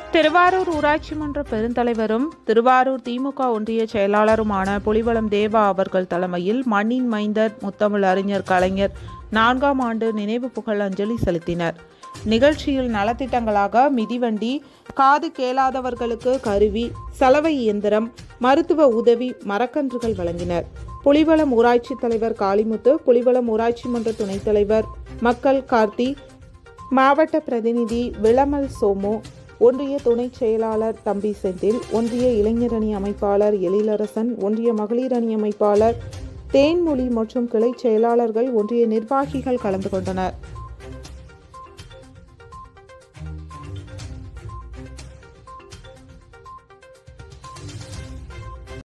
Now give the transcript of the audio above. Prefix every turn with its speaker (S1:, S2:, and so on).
S1: திருவாரூர் ஊராட்சி மன்ற பெருந்தலைவரும் திருவாரூர் திமுக ஒன்றிய செயலாளருமான புலிவளம் தேவா அவர்கள் தலைமையில் மண்ணின் மைந்தர் முத்தமிழ் அறிஞர் கலைஞர் நான்காம் ஆண்டு நினைவு புகழ் அஞ்சலி செலுத்தினர் நிகழ்ச்சியில் நலத்திட்டங்களாக மிதிவண்டி காது கேளாதவர்களுக்கு கருவி சலவை இயந்திரம் மருத்துவ உதவி மரக்கன்றுகள் வழங்கினர் புலிவளம் ஊராட்சி தலைவர் காளிமுத்து புலிவளம் ஊராட்சி மன்ற துணைத் தலைவர் மக்கள் கார்த்தி மாவட்ட பிரதிநிதி விளமல் சோமு ஒன்றிய துணைச் செயலாளர் தம்பி செந்தில் ஒன்றிய இளைஞரணி அமைப்பாளர் எழிலரசன் ஒன்றிய மகளிர் அணி அமைப்பாளர் தேன்மொழி மற்றும் கிளை செயலாளர்கள் ஒன்றிய நிர்வாகிகள் கலந்து கொண்டனர்